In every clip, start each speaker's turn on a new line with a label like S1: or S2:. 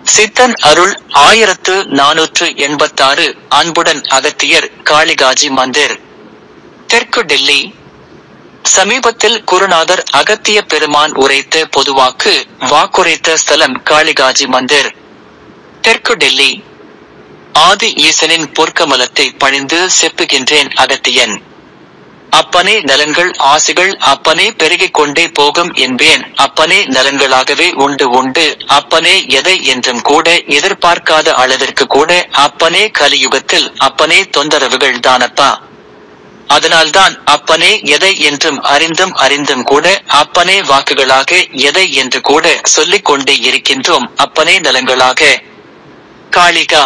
S1: சித்தன் அருள் ஆயிரத்து நானூற்று எண்பத்தாறு அன்புடன் அகத்தியர் காளிகாஜி மந்திர் தெற்கு டெல்லி சமீபத்தில் குருநாதர் அகத்திய பெருமான் உரைத்த பொதுவாக்கு வாக்குரைத்த ஸ்தலம் காளிகாஜி மந்திர் தெற்கு டெல்லி ஆதி ஈசனின் பொற்கமலத்தை பணிந்து செப்புகின்றேன் அகத்தியன் அப்பனே நலன்கள் ஆசைகள் அப்பனே பெருகிக் கொண்டே போகும் என்பேன் அப்பனே நலன்களாகவே உண்டு உண்டு அப்பனே எதை என்றும் கூட எதிர்பார்க்காத அளவிற்கு கூட அப்பனே கலியுகத்தில் அப்பனே தொந்தரவுகள் தானப்பா அதனால்தான் அப்பனே எதை என்றும் அறிந்தும் அறிந்தும் கூட அப்பனே வாக்குகளாக எதை என்று கூட சொல்லிக் கொண்டே இருக்கின்றோம் அப்பனே நலன்களாக காளிகா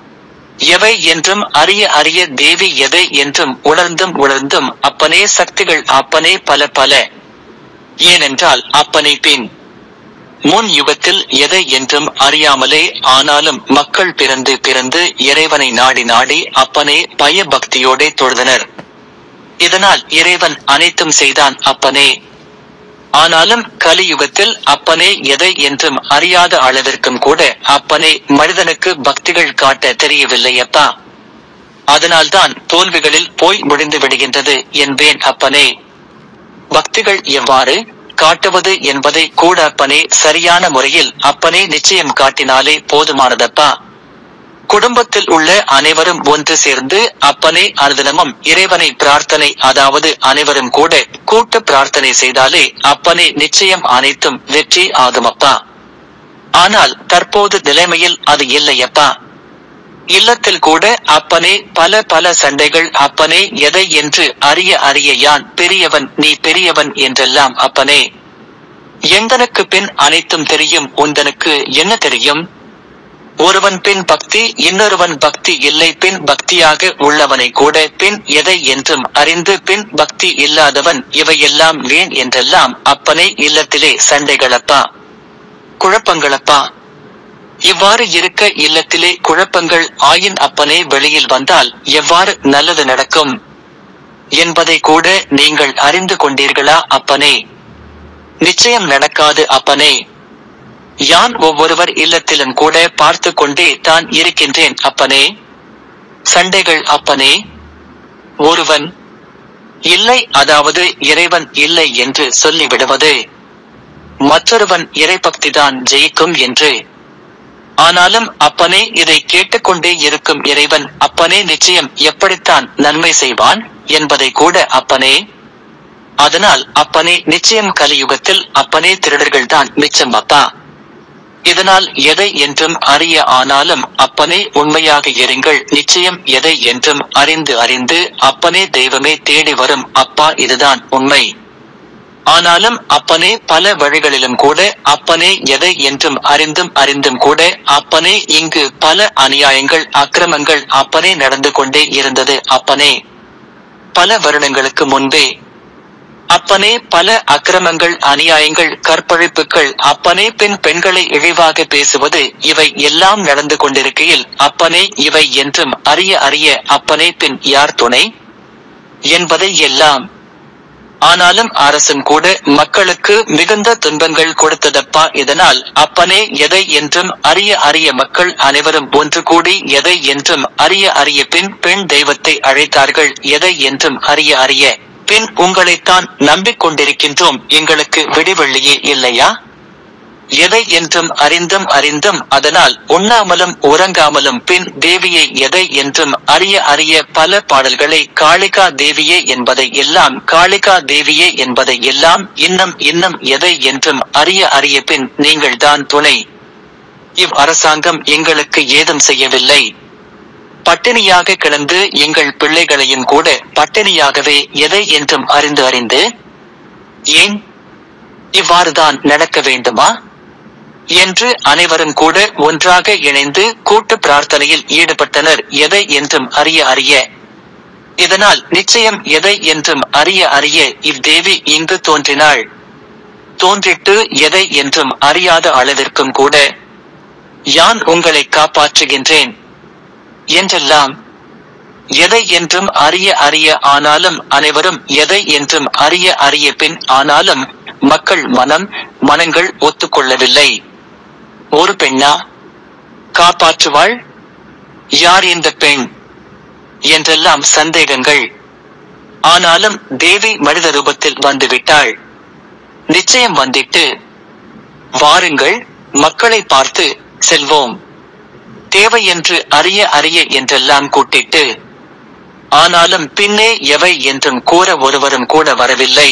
S1: எவை என்றும் அறிய அறிய தேவி எதை என்றும் உணர்ந்தும் உணர்ந்தும் அப்பனே சக்திகள் அப்பனே பல பல ஏனென்றால் அப்பனை பின் முன் யுகத்தில் எதை என்றும் அறியாமலே ஆனாலும் மக்கள் பிறந்து பிறந்து இறைவனை நாடி நாடி அப்பனே பய பக்தியோடே தொழுதனர் இதனால் இறைவன் அனைத்தும் செய்தான் அப்பனே ஆனாலும் கலியுகத்தில் அப்பனே எதை என்றும் அறியாத அளவிற்கும் கூட அப்பனே மனிதனுக்கு பக்திகள் காட்ட தெரியவில்லை அப்பா அதனால்தான் தோல்விகளில் போய் முடிந்து விடுகின்றது என்பேன் அப்பனே பக்திகள் எவ்வாறு காட்டுவது என்பதை கூட அப்பனே சரியான முறையில் அப்பனே நிச்சயம் காட்டினாலே போதுமானதப்பா குடும்பத்தில் உள்ள அனைவரும் ஒன்று சேர்ந்து அப்பனே அனுதினமும் இறைவனை பிரார்த்தனை அதாவது அனைவரும் கூட கூட்டு பிரார்த்தனை செய்தாலே அப்பனே நிச்சயம் அனைத்தும் வெற்றி ஆகுமப்பா ஆனால் தற்போது நிலைமையில் அது இல்லையப்பா இல்லத்தில் கூட அப்பனே பல பல சண்டைகள் அப்பனே எதை என்று அறிய அறிய யான் பெரியவன் நீ பெரியவன் என்றெல்லாம் அப்பனே எங்கனுக்கு பின் அனைத்தும் தெரியும் உந்தனுக்கு என்ன தெரியும் ஒருவன் பின் பக்தி இன்னொருவன் பக்தி இல்லை பின் பக்தியாக உள்ளவனை கூட பின் எதை என்றும் அறிந்து பின் பக்தி இல்லாதவன் இவையெல்லாம் வீண் என்றெல்லாம் அப்பனே இல்லத்திலே சண்டைகளப்பா குழப்பங்களப்பா இவ்வாறு இருக்க இல்லத்திலே குழப்பங்கள் ஆயின் அப்பனே வெளியில் வந்தால் எவ்வாறு நல்லது நடக்கும் என்பதை கூட நீங்கள் அறிந்து கொண்டீர்களா அப்பனே நிச்சயம் நடக்காது அப்பனே யான் ஒவ்வொருவர் இல்லத்திலும் கூட பார்த்து கொண்டே தான் இருக்கின்றேன் அப்பனே சண்டைகள் அப்பனே ஒருவன் இல்லை அதாவது இறைவன் இல்லை என்று சொல்லிவிடுவது மற்றொருவன் இறைபக்திதான் ஜெயிக்கும் என்று ஆனாலும் அப்பனே இதை கேட்டுக்கொண்டே இருக்கும் இறைவன் அப்பனே நிச்சயம் எப்படித்தான் நன்மை செய்வான் என்பதை கூட அப்பனே அதனால் அப்பனே நிச்சயம் கலியுகத்தில் அப்பனே திருடர்கள் தான் மிச்சம் அப்பா இதனால் எதை என்றும் அறிய ஆனாலும் அப்பனே உண்மையாக இருங்கள் நிச்சயம் எதை என்றும் அறிந்து அறிந்து அப்பனே தெய்வமே தேடி வரும் அப்பா இதுதான் உண்மை ஆனாலும் அப்பனே பல வழிகளிலும் கூட அப்பனே எதை என்றும் அறிந்தும் அறிந்தும் கூட அப்பனே இங்கு பல அநியாயங்கள் அக்கிரமங்கள் அப்பனே நடந்து கொண்டே இருந்தது அப்பனே பல வருடங்களுக்கு முன்பே அப்பனே பல அக்கிரமங்கள் அநியாயங்கள் கற்பழிப்புகள் அப்பனே பின் பெண்களை இழிவாக பேசுவது இவை எல்லாம் நடந்து கொண்டிருக்கையில் அப்பனே இவை என்றும் அறிய அறிய அப்பனே பின் யார் துணை என்பதை எல்லாம் ஆனாலும் அரசும் கூட மக்களுக்கு மிகுந்த துன்பங்கள் கொடுத்ததப்பா இதனால் அப்பனே எதை என்றும் அறிய அறிய மக்கள் அனைவரும் ஒன்று கூடி எதை என்றும் அறிய அறிய பின் பெண் தெய்வத்தை அழைத்தார்கள் எதை என்றும் அறிய அறிய பின் உங்களைத்தான் நம்பிக்கொண்டிருக்கின்றோம் எங்களுக்கு விடிவெள்ளியே இல்லையா எதை என்றும் அறிந்தும் அறிந்தும் அதனால் உண்ணாமலும் உறங்காமலும் பின் தேவியை எதை என்றும் அறிய அறிய பல பாடல்களை காளிகா தேவியே என்பதை எல்லாம் காளிகா தேவியே என்பதை எல்லாம் இன்னும் இன்னும் எதை என்றும் அறிய அறிய பின் நீங்கள்தான் துணை இவ் அரசாங்கம் எங்களுக்கு ஏதும் செய்யவில்லை பட்டினியாக கிடந்து எங்கள் பிள்ளைகளையும் கூட பட்டினியாகவே எதை என்றும் அறிந்து அறிந்து ஏன் இவ்வாறுதான் நடக்க வேண்டுமா என்று அனைவரும் கூட ஒன்றாக இணைந்து கூட்டு பிரார்த்தனையில் ஈடுபட்டனர் எதை என்றும் அறிய அறிய இதனால் நிச்சயம் எதை என்றும் அறிய அறிய இவ்தேவி இங்கு தோன்றினாள் தோன்றிட்டு எதை என்றும் அறியாத அளவிற்கும் கூட யான் உங்களை காப்பாற்றுகின்றேன் என்றெல்லாம் எதை என்றும் அறிய அறிய ஆனாலும் அனைவரும் எதை என்றும் அறிய அறிய பின் ஆனாலும் மக்கள் மனம் மனங்கள் ஒத்துக்கொள்ளவில்லை ஒரு பெண்ணா காப்பாற்றுவாள் யார் இந்த பெண் என்றெல்லாம் சந்தேகங்கள் ஆனாலும் தேவி மனித ரூபத்தில் வந்துவிட்டாள் நிச்சயம் வந்திட்டு வாருங்கள் மக்களை பார்த்து செல்வோம் தேவை என்று அறிய அறிய என்றெல்லாம் கூட்டிட்டு ஆனாலும் பின்னே எவை என்றும் கூற ஒருவரும் கூட வரவில்லை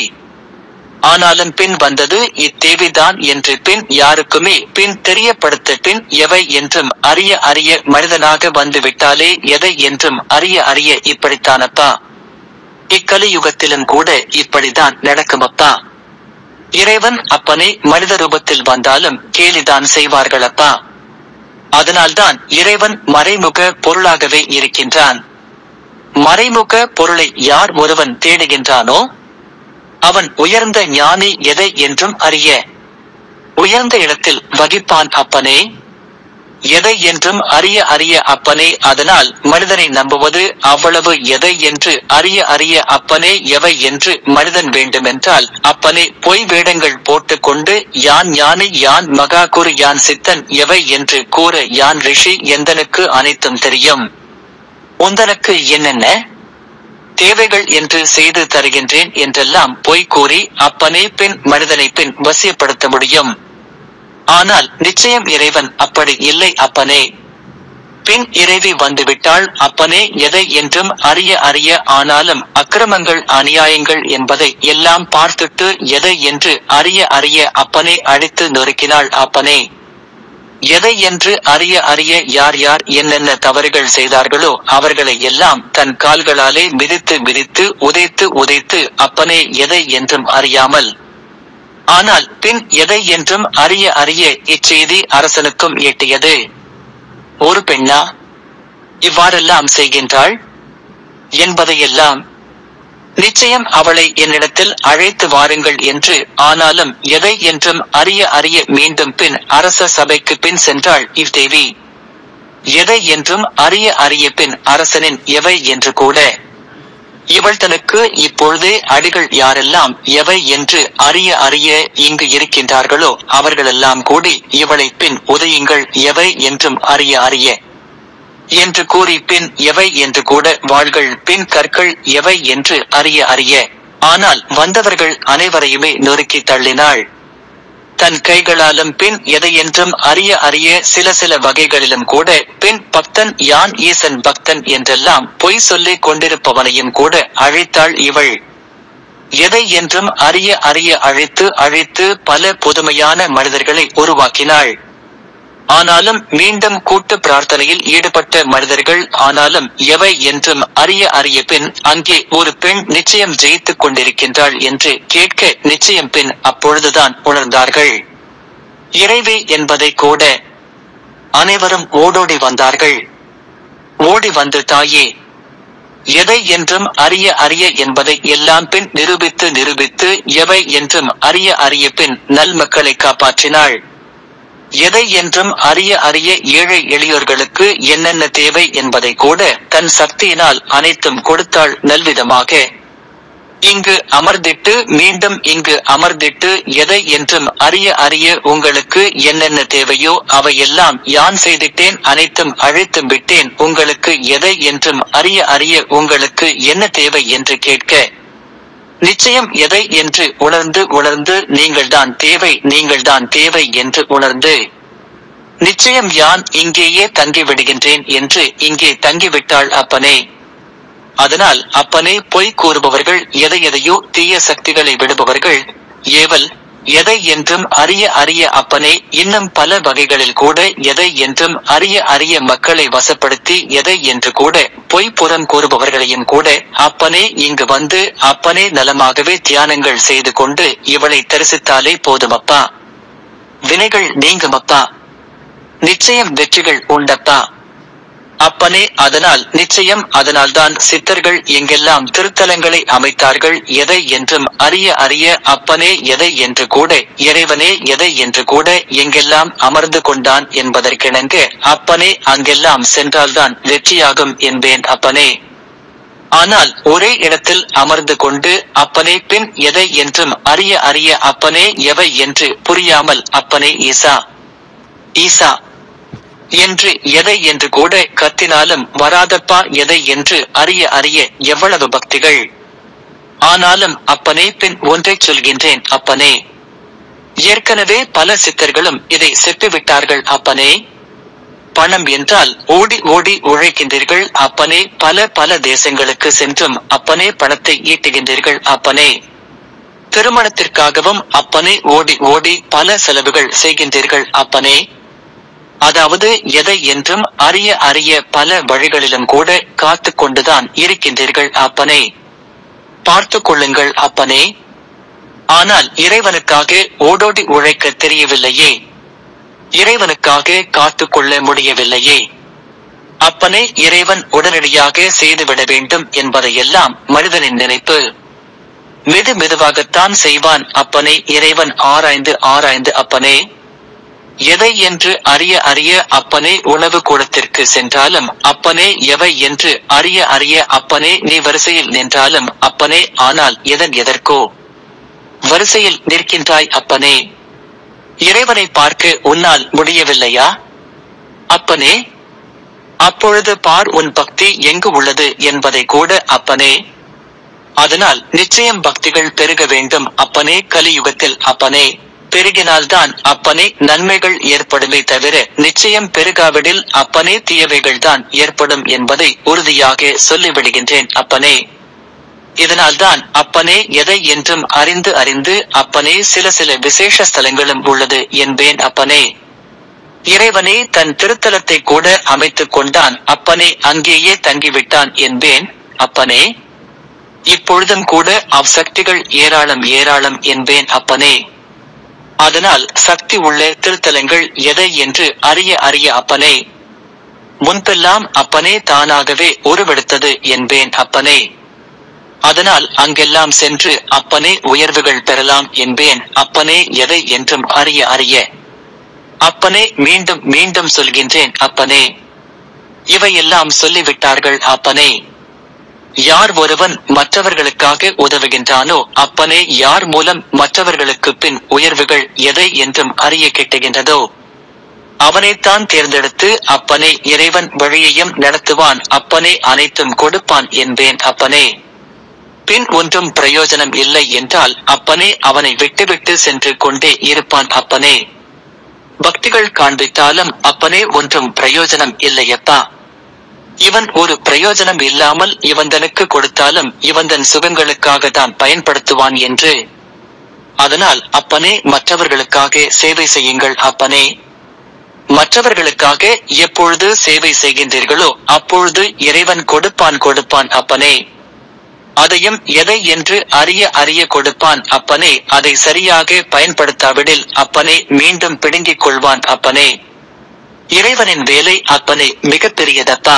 S1: ஆனாலும் பின் வந்தது இத்தேவிதான் என்று பின் யாருக்குமே பின் தெரியப்படுத்த பின் எவை என்றும் அறிய அறிய மனிதனாக வந்து விட்டாலே எதை என்றும் அறிய அறிய இப்படித்தானப்பா இக்கலியுகத்திலும் கூட இப்படிதான் நடக்குமப்பா இறைவன் அப்பனை மனித ரூபத்தில் வந்தாலும் கேலிதான் செய்வார்களப்பா அதனால்தான் இறைவன் மறைமுக பொருளாகவே இருக்கின்றான் மறைமுக பொருளை யார் ஒருவன் தேடுகின்றானோ அவன் உயர்ந்த ஞானி எதை என்றும் அறிய உயர்ந்த இடத்தில் வகிப்பான் அப்பனே எதை என்றும் அறிய அறிய அப்பனே அதனால் மனிதனை நம்புவது அவ்வளவு எதை என்று அறிய அறிய அப்பனே எவை என்று மனிதன் வேண்டுமென்றால் அப்பனே பொய் வேடங்கள் போட்டுக்கொண்டு யான் ஞானி யான் மகா குரு யான் சித்தன் எவை என்று கூற யான் ரிஷி எந்தனுக்கு அனைத்தும் தெரியும் உந்தனுக்கு என்னென்ன தேவைகள் என்று செய்து தருகின்றேன் என்றெல்லாம் பொய் கூறி அப்பனே பின் மனிதனை பின் வசியப்படுத்த முடியும் ஆனால் நிச்சயம் இறைவன் அப்படி இல்லை அப்பனே பின் இறைவி வந்துவிட்டால் அப்பனே எதை என்றும் அறிய அறிய ஆனாலும் அக்கிரமங்கள் அநியாயங்கள் என்பதை எல்லாம் பார்த்துட்டு எதை என்று அறிய அறிய அப்பனே அழித்து நொறுக்கினாள் அப்பனே எதை என்று அறிய அறிய யார் யார் என்னென்ன தவறுகள் செய்தார்களோ அவர்களை எல்லாம் தன் கால்களாலே மிதித்து மிதித்து உதைத்து உதைத்து அப்பனே எதை என்றும் அறியாமல் ஆனால் பின் எதை என்றும் அறிய அறிய இச்செய்தி அரசனுக்கும் எட்டியது ஒரு பெண்ணா இவ்வாறெல்லாம் செய்கின்றாள் என்பதையெல்லாம் நிச்சயம் அவளை என்னிடத்தில் அழைத்து வாருங்கள் என்று ஆனாலும் எதை என்றும் அறிய அறிய மீண்டும் பின் அரச சபைக்கு பின் சென்றாள் இவ்தேவி எதை என்றும் அறிய அறிய பின் அரசனின் எவை என்று கூட இவள் தனக்கு இப்பொழுதே அடிகள் யாரெல்லாம் எவை என்று அறிய அறிய இங்கு இருக்கின்றார்களோ அவர்களெல்லாம் கூடி இவளை பின் உதயுங்கள் எவை என்றும் அறிய அறிய என்று கூறி பின் எவை என்று கூட வாள்கள் பின் கற்கள் எவை என்று அறிய அறிய ஆனால் வந்தவர்கள் அனைவரையுமே நொறுக்கி தள்ளினாள் தன் கைகளாலும் பின் எதையென்றும் அறிய அறிய சில சில வகைகளிலும் கூட பின் பக்தன் யான் ஈசன் பக்தன் என்றெல்லாம் பொய் சொல்லிக் கொண்டிருப்பவனையும் கூட அழைத்தாள் இவள் எதை என்றும் அறிய அறிய அழைத்து அழைத்து பல புதுமையான மனிதர்களை உருவாக்கினாள் ஆனாலும் மீண்டும் கூட்டு பிரார்த்தனையில் ஈடுபட்ட மனிதர்கள் ஆனாலும் எவை என்றும் அறிய அறிய பின் அங்கே ஒரு பெண் நிச்சயம் ஜெயித்துக் கொண்டிருக்கின்றாள் என்று கேட்க நிச்சயம் பின் அப்பொழுதுதான் உணர்ந்தார்கள் இறைவி என்பதை கூட அனைவரும் ஓடோடி வந்தார்கள் ஓடி வந்து தாயே எதை என்றும் அறிய அறிய என்பதை எல்லாம் பின் நிரூபித்து நிரூபித்து எவை என்றும் அறிய அறிய பின் நல் மக்களை காப்பாற்றினாள் எதை என்றும் அறிய அறிய ஏழை எளியோர்களுக்கு என்னென்ன தேவை என்பதை கூட தன் சக்தியினால் அனைத்தும் கொடுத்தாள் நல்விதமாக இங்கு அமர்ந்திட்டு மீண்டும் இங்கு அமர்ந்திட்டு எதை என்றும் அறிய அறிய உங்களுக்கு என்னென்ன தேவையோ அவையெல்லாம் யான் செய்திட்டேன் அனைத்தும் அழைத்தும் விட்டேன் உங்களுக்கு எதை என்றும் அறிய அறிய உங்களுக்கு என்ன தேவை என்று கேட்க நிச்சயம் எதை என்று உணர்ந்து உணர்ந்து நீங்கள்தான் தேவை நீங்கள்தான் தேவை என்று உணர்ந்து நிச்சயம் யான் இங்கேயே தங்கிவிடுகின்றேன் என்று இங்கே தங்கிவிட்டாள் அப்பனே அதனால் அப்பனே பொய் கூறுபவர்கள் எதை எதையோ தீய சக்திகளை விடுபவர்கள் ஏவல் எதை என்றும் அறிய அறிய அப்பனே இன்னும் பல வகைகளில் கூட எதை என்றும் அறிய அறிய மக்களை வசப்படுத்தி எதை என்று கூட பொய் புறம் கூறுபவர்களையும் கூட அப்பனே இங்கு வந்து அப்பனே நலமாகவே தியானங்கள் செய்து கொண்டு இவளை தரிசித்தாலே போதுமப்பா வினைகள் நீங்குமப்பா நிச்சயம் வெற்றிகள் உண்டப்பா அப்பனே அதனால் நிச்சயம் அதனால்தான் சித்தர்கள் எங்கெல்லாம் திருத்தலங்களை அமைத்தார்கள் எதை என்றும் அறிய அறிய அப்பனே எதை என்று கூட இறைவனே எதை என்று கூட எங்கெல்லாம் அமர்ந்து கொண்டான் என்பதற்கிணங்க அப்பனே அங்கெல்லாம் சென்றால்தான் வெற்றியாகும் என்பேன் அப்பனே ஆனால் ஒரே இடத்தில் அமர்ந்து கொண்டு அப்பனே பின் எதை என்றும் அறிய அறிய அப்பனே எவை என்று புரியாமல் அப்பனே ஈசா ஈசா என்று எதை என்று கூட கத்தினாலும் வராதப்பா எதை என்று அறிய அறிய எவ்வளவு பக்திகள் ஆனாலும் அப்பனே பின் ஒன்றைச் சொல்கின்றேன் அப்பனே ஏற்கனவே பல சித்தர்களும் இதை செப்பிவிட்டார்கள் அப்பனே பணம் என்றால் ஓடி ஓடி உழைக்கின்றீர்கள் அப்பனே பல பல தேசங்களுக்கு சென்றும் அப்பனே பணத்தை ஈட்டுகின்றீர்கள் அப்பனே திருமணத்திற்காகவும் அப்பனே ஓடி ஓடி பல செலவுகள் செய்கின்றீர்கள் அப்பனே அதாவது எதை என்றும் அறிய அறிய பல வழிகளிலும் கூட காத்து கொண்டுதான் இருக்கின்றீர்கள் அப்பனே பார்த்து கொள்ளுங்கள் அப்பனே ஆனால் இறைவனுக்காக ஓடோடி உழைக்க தெரியவில்லையே இறைவனுக்காக காத்து கொள்ள முடியவில்லையே அப்பனே இறைவன் உடனடியாக செய்துவிட வேண்டும் என்பதையெல்லாம் மனிதனின் நினைப்பு மெது மெதுவாகத்தான் செய்வான் அப்பனே இறைவன் ஆராய்ந்து ஆராய்ந்து அப்பனே எதை என்று அறிய அறிய அப்பனே உணவு கூடத்திற்கு சென்றாலும் அப்பனே எவை என்று அறிய அறிய அப்பனே நீ வரிசையில் நின்றாலும் அப்பனே ஆனால் எதன் எதற்கோ வரிசையில் நிற்கின்றாய் அப்பனே இறைவனை பார்க்க உன்னால் முடியவில்லையா அப்பனே அப்பொழுது பார் உன் பக்தி எங்கு உள்ளது என்பதை கூட அப்பனே அதனால் நிச்சயம் பக்திகள் பெருக வேண்டும் அப்பனே கலியுகத்தில் அப்பனே பெருகினால்தான் அப்பனே நன்மைகள் ஏற்படுமே தவிர நிச்சயம் பெருகாவிடில் அப்பனே தீயவைகள் தான் ஏற்படும் என்பதை உறுதியாக சொல்லிவிடுகின்றேன் அப்பனே இதனால்தான் அப்பனே எதை என்றும் அறிந்து அறிந்து அப்பனே சில சில விசேஷ ஸ்தலங்களும் உள்ளது என்பேன் அப்பனே இறைவனே தன் திருத்தலத்தை கூட அமைத்துக் கொண்டான் அப்பனே அங்கேயே தங்கிவிட்டான் என்பேன் அப்பனே இப்பொழுதும் கூட அவ்வசக்திகள் ஏராளம் ஏராளம் என்பேன் அப்பனே அதனால் சக்தி உள்ள திருத்தலங்கள் எதை என்று அறிய அறிய அப்பனே முன்பெல்லாம் அப்பனே தானாகவே உருவெடுத்தது என்பேன் அப்பனே அதனால் அங்கெல்லாம் சென்று அப்பனே உயர்வுகள் பெறலாம் என்பேன் அப்பனே எதை என்றும் அறிய அறிய அப்பனே மீண்டும் மீண்டும் சொல்கின்றேன் அப்பனே இவையெல்லாம் சொல்லிவிட்டார்கள் அப்பனே யார் ஒருவன் மற்றவர்களுக்காக உதவுகின்றானோ அப்பனே யார் மூலம் மற்றவர்களுக்கு பின் உயர்வுகள் எதை என்றும் அறிய கிட்டுகின்றதோ அவனைத்தான் தேர்ந்தெடுத்து அப்பனே இறைவன் வழியையும் நடத்துவான் அப்பனே அனைத்தும் கொடுப்பான் என்பேன் அப்பனே பின் ஒன்றும் பிரயோஜனம் இல்லை என்றால் அப்பனே அவனை விட்டுவிட்டு சென்று கொண்டே இருப்பான் அப்பனே பக்திகள் காண்பித்தாலும் அப்பனே ஒன்றும் பிரயோஜனம் இல்லையப்பா இவன் ஒரு பிரயோஜனம் இல்லாமல் இவந்தனுக்கு கொடுத்தாலும் இவந்தன் சுகங்களுக்காக தான் பயன்படுத்துவான் என்று அதனால் அப்பனே மற்றவர்களுக்காக சேவை செய்யுங்கள் அப்பனே மற்றவர்களுக்காக எப்பொழுது சேவை செய்கின்றீர்களோ அப்பொழுது இறைவன் கொடுப்பான் கொடுப்பான் அப்பனே அதையும் எதை என்று அறிய அறிய கொடுப்பான் அப்பனே அதை சரியாக பயன்படுத்தாவிடில் அப்பனே மீண்டும் பிடுங்கிக் கொள்வான் அப்பனே இறைவனின் வேலை அப்பனே மிகப் பெரியதப்பா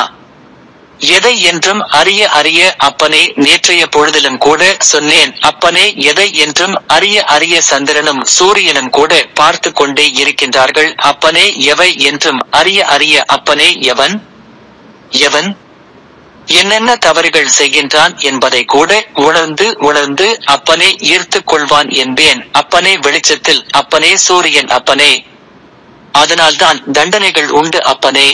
S1: எதை என்றும் அறிய அறிய அப்பனே நேற்றைய பொழுதிலும் கூட சொன்னேன் அப்பனே எதை என்றும் அறிய அறிய சந்திரனும் சூரியனும் கூட பார்த்து கொண்டே இருக்கின்றார்கள் அப்பனே எவை என்றும் அறிய அறிய அப்பனே எவன் எவன் என்னென்ன தவறுகள் செய்கின்றான் என்பதை கூட உணர்ந்து உணர்ந்து அப்பனே ஈர்த்துக் கொள்வான் என்பேன் அப்பனே வெளிச்சத்தில் அப்பனே சூரியன் அப்பனே அதனால்தான் தண்டனைகள் உண்டு அப்பனே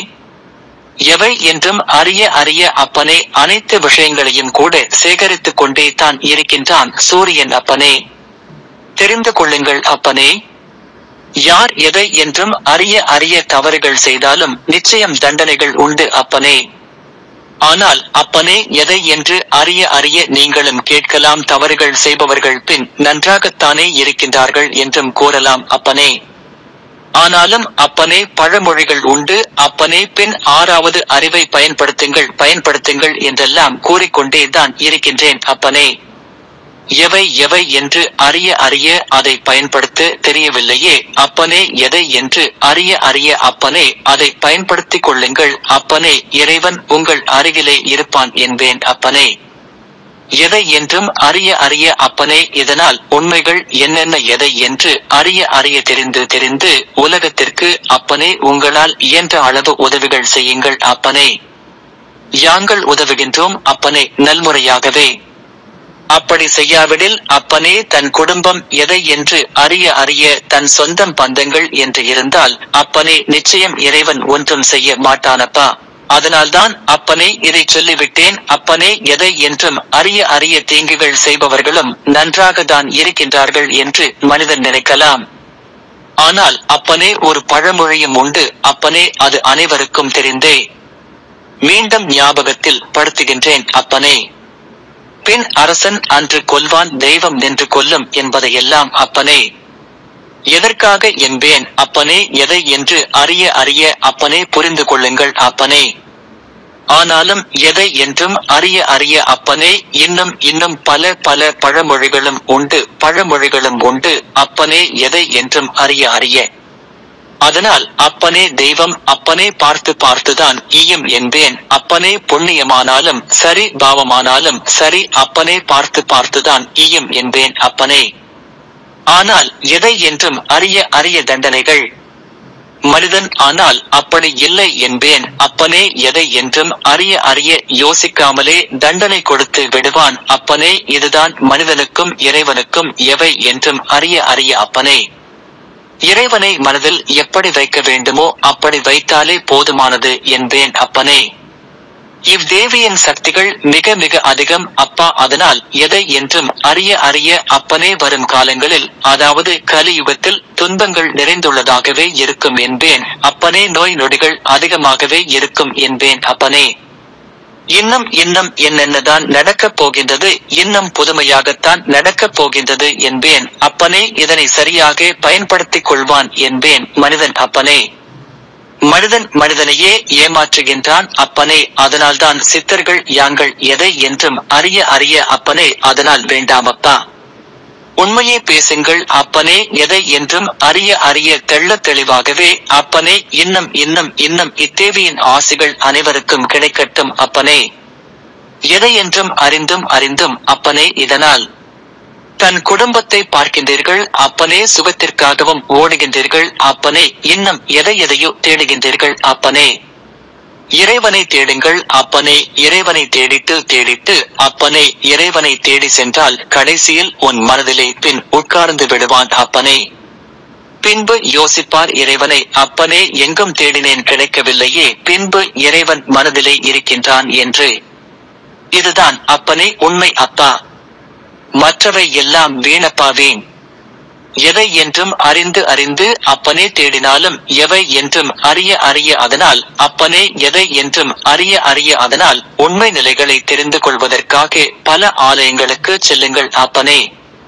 S1: எவை என்றும் அறிய அறிய அப்பனே அனைத்து விஷயங்களையும் கூட சேகரித்துக் கொண்டே தான் இருக்கின்றான் சூரியன் அப்பனே தெரிந்து கொள்ளுங்கள் அப்பனே யார் எதை என்றும் அறிய அறிய தவறுகள் செய்தாலும் நிச்சயம் தண்டனைகள் உண்டு அப்பனே ஆனால் அப்பனே எதை என்று அறிய அறிய நீங்களும் கேட்கலாம் தவறுகள் செய்பவர்கள் பின் நன்றாகத்தானே இருக்கின்றார்கள் என்றும் கூறலாம் அப்பனே ஆனாலும் அப்பனே பழமொழிகள் உண்டு அப்பனே பின் ஆறாவது அறிவை பயன்படுத்துங்கள் பயன்படுத்துங்கள் என்றெல்லாம் கூறிக்கொண்டே தான் இருக்கின்றேன் அப்பனே எவை எவை என்று அறிய அறிய அதை பயன்படுத்த தெரியவில்லையே அப்பனே எதை என்று அறிய அறிய அப்பனே அதை பயன்படுத்திக் கொள்ளுங்கள் அப்பனே இறைவன் உங்கள் அருகிலே இருப்பான் என்பேன் அப்பனே எதை என்றும் அறிய அறிய அப்பனே இதனால் உண்மைகள் என்னென்ன எதை என்று அறிய அறிய தெரிந்து தெரிந்து உலகத்திற்கு அப்பனே உங்களால் இயன்ற அளவு உதவிகள் செய்யுங்கள் அப்பனே யாங்கள் உதவுகின்றோம் அப்பனே நல்முறையாகவே அப்படி செய்யாவிடில் அப்பனே தன் குடும்பம் எதை என்று அறிய அறிய தன் சொந்தம் பந்தங்கள் என்று இருந்தால் அப்பனே நிச்சயம் இறைவன் ஒன்றும் செய்ய மாட்டானப்பா அதனால்தான் அப்பனே இதை சொல்லிவிட்டேன் அப்பனே எதை என்றும் அறிய அறிய தீங்குகள் செய்பவர்களும் நன்றாக தான் இருக்கின்றார்கள் என்று மனிதன் நினைக்கலாம் ஆனால் அப்பனே ஒரு பழமொழியும் உண்டு அப்பனே அது அனைவருக்கும் தெரிந்தே மீண்டும் ஞாபகத்தில் படுத்துகின்றேன் அப்பனே பின் அரசன் அன்று கொல்வான் தெய்வம் நின்று கொல்லும் என்பதையெல்லாம் அப்பனே எதற்காக என்பேன் அப்பனே எதை என்று அறிய அறிய அப்பனே புரிந்து கொள்ளுங்கள் அப்பனே ஆனாலும் எதை என்றும் அறிய அறிய அப்பனே இன்னும் இன்னும் பல பல பழமொழிகளும் உண்டு பழமொழிகளும் உண்டு அப்பனே எதை என்றும் அறிய அறிய அதனால் அப்பனே தெய்வம் அப்பனே பார்த்து பார்த்துதான் ஈயும் என்பேன் அப்பனே புண்ணியமானாலும் சரி பாவமானாலும் சரி அப்பனே பார்த்து பார்த்துதான் ஈயும் என்பேன் அப்பனே ஆனால் எதை என்றும் அறிய அறிய தண்டனைகள் மனிதன் ஆனால் அப்படி இல்லை என்பேன் அப்பனே எதை என்றும் அறிய அறிய யோசிக்காமலே தண்டனை கொடுத்து விடுவான் அப்பனே இதுதான் மனிதனுக்கும் இறைவனுக்கும் எவை என்றும் அறிய அறிய அப்பனே இறைவனை மனதில் எப்படி வைக்க வேண்டுமோ அப்படி வைத்தாலே போதுமானது என்பேன் அப்பனே இவ்தேவியின் சக்திகள் மிக மிக அதிகம் அப்பா அதனால் எதை என்றும் அறிய அறிய அப்பனே வரும் காலங்களில் அதாவது கலியுகத்தில் துன்பங்கள் நிறைந்துள்ளதாகவே இருக்கும் என்பேன் அப்பனே நோய் நொடிகள் அதிகமாகவே இருக்கும் என்பேன் அப்பனே இன்னும் இன்னும் என்னென்னதான் நடக்கப் போகின்றது இன்னும் புதுமையாகத்தான் நடக்கப் போகின்றது என்பேன் அப்பனே இதனை சரியாக பயன்படுத்திக் கொள்வான் என்பேன் மனிதன் அப்பனே மனிதன் மனிதனையே ஏமாற்றுகின்றான் அப்பனே அதனால்தான் சித்தர்கள் யாங்கள் எதை என்றும் அறிய அறிய அப்பனே அதனால் வேண்டாமப்பா உண்மையே பேசுங்கள் அப்பனே எதை என்றும் அறிய அறிய தெள்ள தெளிவாகவே அப்பனே இன்னும் இன்னும் இன்னும் இத்தேவியின் ஆசைகள் அனைவருக்கும் கிடைக்கட்டும் அப்பனே எதை என்றும் அறிந்தும் அறிந்தும் அப்பனே இதனால் தன் குடும்பத்தை பார்க்கின்றீர்கள் அப்பனே சுகத்திற்காகவும் ஓடுகின்றீர்கள் அப்பனே இன்னும் எதை எதையோ தேடுகின்றீர்கள் அப்பனே இறைவனை தேடுங்கள் அப்பனே இறைவனை தேடிட்டு தேடிட்டு அப்பனே இறைவனை தேடி சென்றால் கடைசியில் உன் மனதிலே பின் உட்கார்ந்து விடுவான் அப்பனே பின்பு யோசிப்பார் இறைவனை அப்பனே எங்கும் தேடினேன் கிடைக்கவில்லையே பின்பு இறைவன் மனதிலே இருக்கின்றான் என்று இதுதான் அப்பனே உண்மை அப்பா மற்றவை எல்லாம் வீணப்பா வீண் எதை என்றும் அறிந்து அறிந்து அப்பனே தேடினாலும் எவை என்றும் அறிய அறிய அதனால் அப்பனே எதை என்றும் அறிய அறிய அதனால் உண்மை நிலைகளை தெரிந்து கொள்வதற்காக பல ஆலயங்களுக்கு செல்லுங்கள் அப்பனே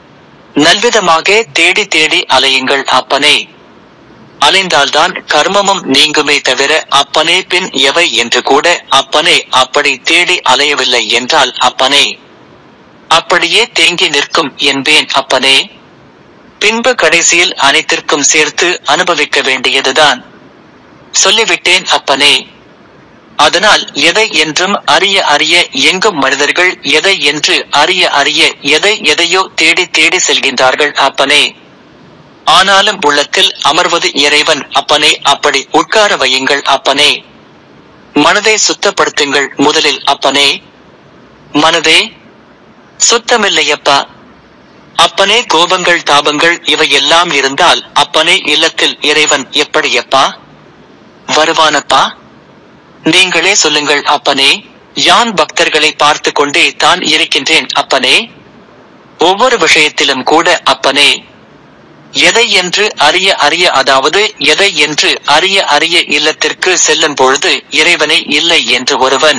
S1: நல்விதமாக தேடி தேடி அலையுங்கள் அப்பனே அலைந்தால்தான் கர்மமும் நீங்குமே தவிர அப்பனே பின் எவை என்று கூட அப்பனே அப்படி தேடி அலையவில்லை என்றால் அப்பனே அப்படியே தேங்கி நிற்கும் என்பேன் அப்பனே பின்பு கடைசியில் அனைத்திற்கும் சேர்த்து அனுபவிக்க வேண்டியதுதான் சொல்லிவிட்டேன் அப்பனே அதனால் எதை என்றும் அறிய அறிய எங்கும் மனிதர்கள் எதை என்று அறிய அறிய எதை எதையோ தேடி தேடி செல்கின்றார்கள் அப்பனே ஆனாலும் உள்ளத்தில் அமர்வது இறைவன் அப்பனே அப்படி உட்கார வையுங்கள் அப்பனே மனதை சுத்தப்படுத்துங்கள் முதலில் அப்பனே மனதே சுத்தமில்லையப்பா அப்பனே கோபங்கள் தாபங்கள் இவையெல்லாம் இருந்தால் அப்பனே இல்லத்தில் இறைவன் எப்படியப்பா வருவானப்பா நீங்களே சொல்லுங்கள் அப்பனே யான் பக்தர்களை பார்த்து கொண்டே தான் இருக்கின்றேன் அப்பனே ஒவ்வொரு விஷயத்திலும் கூட அப்பனே எதை என்று அறிய அறிய அதாவது எதை என்று அறிய அறிய இல்லத்திற்கு செல்லும் பொழுது இறைவனை இல்லை என்று ஒருவன்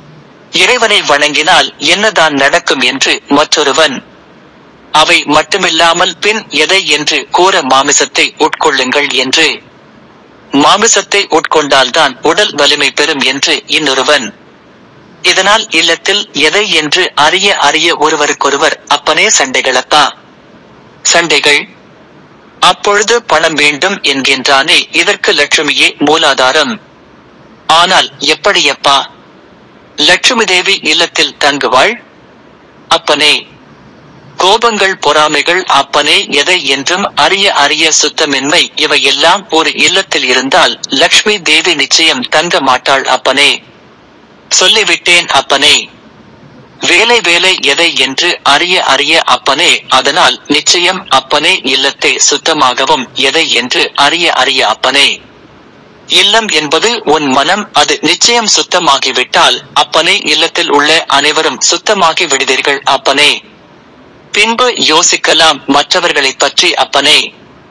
S1: இறைவனை வணங்கினால் என்னதான் நடக்கும் என்று மற்றொருவன் அவை மட்டுமில்லாமல் பின் எதை என்று கூற மாமிசத்தை உட்கொள்ளுங்கள் என்று மாமிசத்தை உட்கொண்டால்தான் உடல் வலிமை பெறும் என்று இன்னொருவன் இதனால் இல்லத்தில் எதை என்று அறிய அறிய ஒருவருக்கொருவர் அப்பனே சண்டைகளப்பா சண்டைகள் அப்பொழுது பணம் வேண்டும் என்கின்றானே இதற்கு லட்சுமியே மூலாதாரம் ஆனால் எப்படியப்பா லட்சுமி தேவி இல்லத்தில் தங்குவாள் அப்பனே கோபங்கள் பொறாமைகள் அப்பனே எதை என்றும் அறிய அறிய சுத்தமின்மை இவையெல்லாம் ஒரு இல்லத்தில் இருந்தால் லக்ஷ்மி தேவி நிச்சயம் தங்க மாட்டாள் அப்பனே சொல்லிவிட்டேன் அப்பனே வேலை வேலை எதை என்று அறிய அறிய அப்பனே அதனால் நிச்சயம் அப்பனே இல்லத்தை சுத்தமாகவும் எதை என்று அறிய அறிய அப்பனே இல்லம் என்பது உன் மனம் அது நிச்சயம் சுத்தமாகிவிட்டால் அப்பனே இல்லத்தில் உள்ள அனைவரும் சுத்தமாகி விடுவீர்கள் அப்பனே பின்பு யோசிக்கலாம் மற்றவர்களைப் பற்றி அப்பனே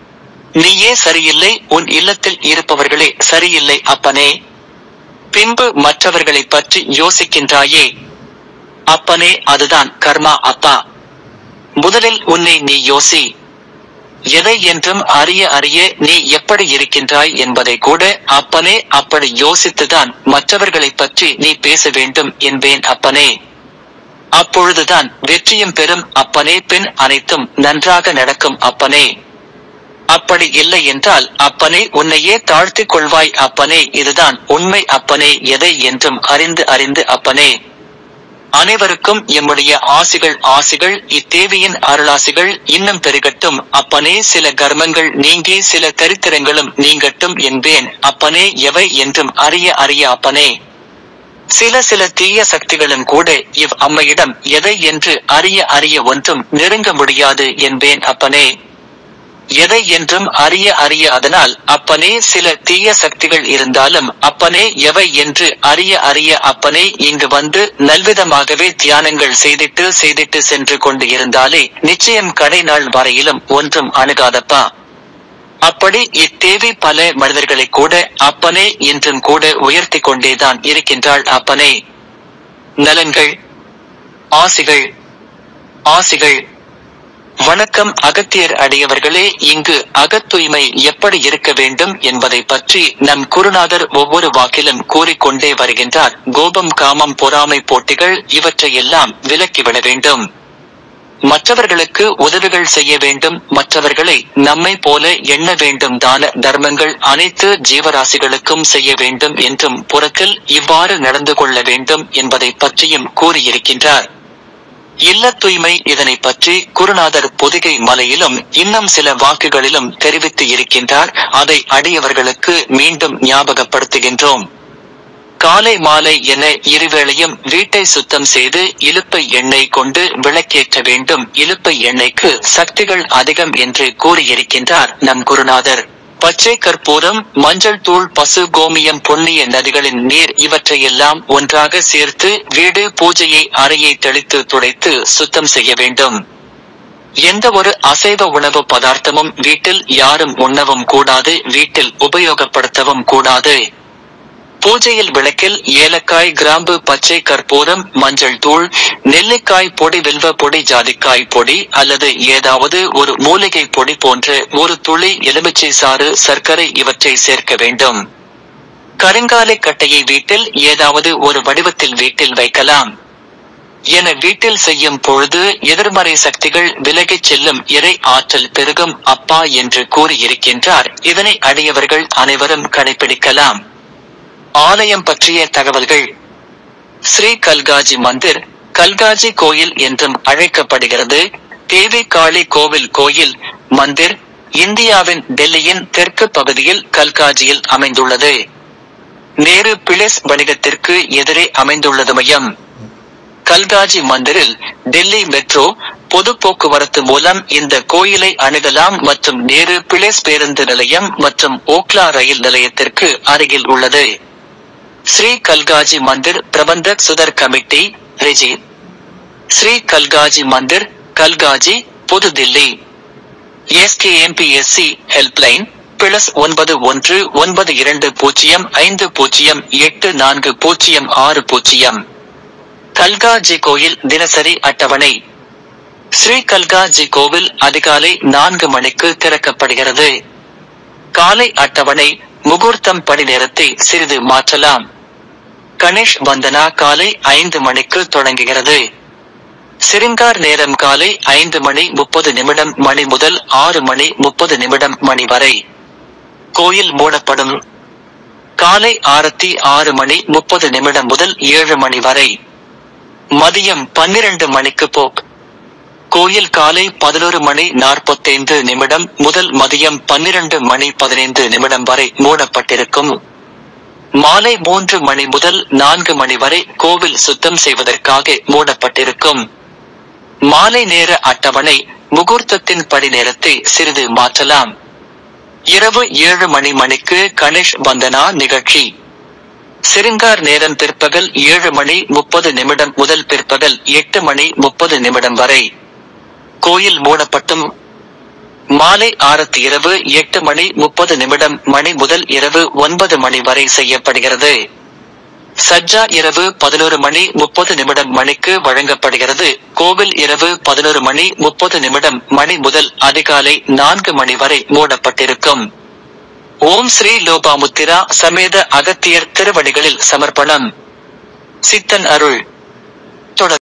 S1: நீயே சரியில்லை உன் இல்லத்தில் இருப்பவர்களே சரியில்லை அப்பனே பின்பு மற்றவர்களைப் பற்றி யோசிக்கின்றாயே அப்பனே அதுதான் கர்மா அப்பா முதலில் உன்னை நீ யோசி எதை என்றும் அறிய அறிய நீ எப்படி இருக்கின்றாய் என்பதை கூட அப்பனே அப்படி யோசித்துதான் மற்றவர்களைப் பற்றி நீ பேச வேண்டும் என்பேன் அப்பனே அப்பொழுதுதான் வெற்றியும் பெறும் அப்பனே பின் அனைத்தும் நன்றாக நடக்கும் அப்பனே அப்படி இல்லை என்றால் அப்பனே உன்னையே தாழ்த்திக் கொள்வாய் அப்பனே இதுதான் உண்மை அப்பனே எதை என்றும் அறிந்து அறிந்து அப்பனே அனைவருக்கும் எம்முடைய ஆசிகள் ஆசிகள் இத்தேவியின் அருளாசிகள் இன்னும் பெருகட்டும் அப்பனே சில கர்மங்கள் நீங்கி சில தரித்திரங்களும் நீங்கட்டும் என்பேன் அப்பனே எவை என்றும் அறிய அறிய அப்பனே சில சில தீய சக்திகளும் கூட இவ் அம்மையிடம் எதை என்று அறிய அறிய ஒன்றும் நெருங்க முடியாது என்பேன் அப்பனே எதை என்றும் அறிய அறிய அதனால் அப்பனே சில தீய சக்திகள் இருந்தாலும் அப்பனே எவை என்று அறிய அறிய அப்பனே இங்கு வந்து நல்விதமாகவே தியானங்கள் செய்திட்டு செய்திட்டு சென்று கொண்டு இருந்தாலே நிச்சயம் கடை நாள் வரையிலும் ஒன்றும் அணுகாதப்பா அப்படி இத்தேவி பல மனிதர்களை கூட அப்பனே என்றும் கூட உயர்த்தி கொண்டேதான் இருக்கின்றாள் அப்பனே நலன்கள் ஆசிகள் ஆசிகள் வணக்கம் அகத்தியர் அடியவர்களே இங்கு அகத்தூய்மை எப்படி இருக்க வேண்டும் என்பதை பற்றி நம் குருநாதர் ஒவ்வொரு வாக்கிலும் கூறிக்கொண்டே வருகின்றார் கோபம் காமம் பொறாமை போட்டிகள் இவற்றையெல்லாம் விலக்கிவிட வேண்டும் மற்றவர்களுக்கு உதவிகள் செய்ய வேண்டும் மற்றவர்களை நம்மை போல எண்ண வேண்டும் தான தர்மங்கள் அனைத்து ஜீவராசிகளுக்கும் செய்ய வேண்டும் என்றும் புறத்தில் இவ்வாறு நடந்து கொள்ள வேண்டும் என்பதை பற்றியும் கூறியிருக்கின்றார் இல்ல தூய்மை இதனை பற்றி குருநாதர் பொதிகை மலையிலும் இன்னும் சில வாக்குகளிலும் தெரிவித்து இருக்கின்றார் அதை அடியவர்களுக்கு மீண்டும் ஞாபகப்படுத்துகின்றோம் காலை மாலை என இருவேளையும் வீட்டை சுத்தம் செய்து இலுப்பை எண்ணெய் கொண்டு விளக்கேற்ற வேண்டும் இலுப்பை எண்ணெய்க்கு சக்திகள் அதிகம் என்று கூறியிருக்கின்றார் நம் குருநாதர் பச்சை கற்பூரம் மஞ்சள் தூள் பசு கோமியம் புண்ணிய நதிகளின் நீர் இவற்றையெல்லாம் ஒன்றாக சேர்த்து வீடு பூஜையை அறையை தெளித்து துடைத்து சுத்தம் செய்ய வேண்டும் எந்த ஒரு அசைவ உணவு பதார்த்தமும் வீட்டில் யாரும் உண்ணவும் கூடாது வீட்டில் உபயோகப்படுத்தவும் கூடாது பூஜையில் விளக்கில் ஏலக்காய் கிராம்பு பச்சை கற்பூரம் மஞ்சள் தூள் நெல்லிக்காய் பொடி வில்வ பொடி ஜாதிக்காய் பொடி அல்லது ஏதாவது ஒரு மூலிகை பொடி போன்ற ஒரு துளி எலுமிச்சை சாறு சர்க்கரை இவற்றை சேர்க்க வேண்டும் கருங்காலை கட்டையை வீட்டில் ஏதாவது ஒரு வடிவத்தில் வீட்டில் வைக்கலாம் என வீட்டில் செய்யும் பொழுது எதிர்மறை சக்திகள் விலகிச் செல்லும் இறை ஆற்றல் பெருகும் அப்பா என்று கூறியிருக்கின்றார் இதனை அடியவர்கள் அனைவரும் கடைபிடிக்கலாம் ஆலயம் பற்றிய தகவல்கள் ஸ்ரீ கல்காஜி மந்திர் கல்காஜி கோயில் என்றும் அழைக்கப்படுகிறது தேவி காளி கோவில் கோயில் மந்திர் இந்தியாவின் டெல்லியின் தெற்கு பகுதியில் கல்காஜியில் அமைந்துள்ளது நேரு பிளேஸ் வணிகத்திற்கு எதிரே அமைந்துள்ளது மையம் கல்காஜி மந்திரில் டெல்லி மெட்ரோ பொது போக்குவரத்து மூலம் இந்த கோயிலை அணுகலாம் மற்றும் நேரு பிளேஸ் பேருந்து நிலையம் மற்றும் ஓக்லா ரயில் நிலையத்திற்கு அருகில் உள்ளது ஸ்ரீ கல்காஜி மந்திர் பிரபந்தக் சுதர் கமிட்டி ரிஜி ஸ்ரீ கல்காஜி மந்திர் கல்காஜி புதுதில்லி எஸ்கேஎம்பிஎஸ்சி ஹெல்ப்லைன் பிளஸ் ஒன்பது ஒன்று ஒன்பது இரண்டு பூஜ்ஜியம் ஐந்து பூஜ்ஜியம் எட்டு நான்கு பூஜ்ஜியம் ஆறு பூஜ்ஜியம் கல்காஜி கோயில் தினசரி அட்டவணை ஸ்ரீ கல்காஜி கோவில் அதிகாலை நான்கு மணிக்கு திறக்கப்படுகிறது காலை அட்டவணை முகூர்த்தம் பணி நேரத்தை சிறிது மாற்றலாம் கணேஷ் வந்தனா காலை ஐந்து மணிக்கு தொடங்குகிறது சிருங்கார் நேரம் காலை ஐந்து மணி முப்பது நிமிடம் மணி முதல் ஆறு மணி முப்பது நிமிடம் மணி வரை கோயில் மூடப்படும் காலை ஆரத்தி ஆறு மணி முப்பது நிமிடம் முதல் ஏழு மணி வரை மதியம் பன்னிரண்டு மணிக்கு போக் கோயில் காலை பதினோரு மணி நாற்பத்தைந்து நிமிடம் முதல் மதியம் பன்னிரண்டு மணி பதினைந்து நிமிடம் வரை மூடப்பட்டிருக்கும் மாலை மூன்று மணி முதல் நான்கு மணி வரை கோவில் சுத்தம் செய்வதற்காக மூடப்பட்டிருக்கும் மாலை நேர அட்டவணை முகூர்த்தத்தின் படி நேரத்தை சிறிது மாற்றலாம் இரவு ஏழு மணி மணிக்கு கணேஷ் வந்தனா நிகழ்ச்சி சிருங்கார் நேரம் பிற்பகல் ஏழு மணி முப்பது நிமிடம் முதல் பிற்பகல் எட்டு மணி முப்பது நிமிடம் வரை கோயில் மூடப்பட்டும் மாலை ஆரத்தி இரவு எட்டு மணி முப்பது நிமிடம் மணி முதல் இரவு ஒன்பது மணி வரை செய்யப்படுகிறது சஜ்ஜா இரவு பதினோரு மணி முப்பது நிமிடம் மணிக்கு வழங்கப்படுகிறது கோவில் இரவு பதினோரு மணி முப்பது நிமிடம் மணி முதல் அதிகாலை நான்கு மணி வரை மூடப்பட்டிருக்கும் ஓம் ஸ்ரீ லோபாமுத்திரா சமேத அகத்தியர் திருவடிகளில் சமர்ப்பணம் சித்தன் அருள் தொடர்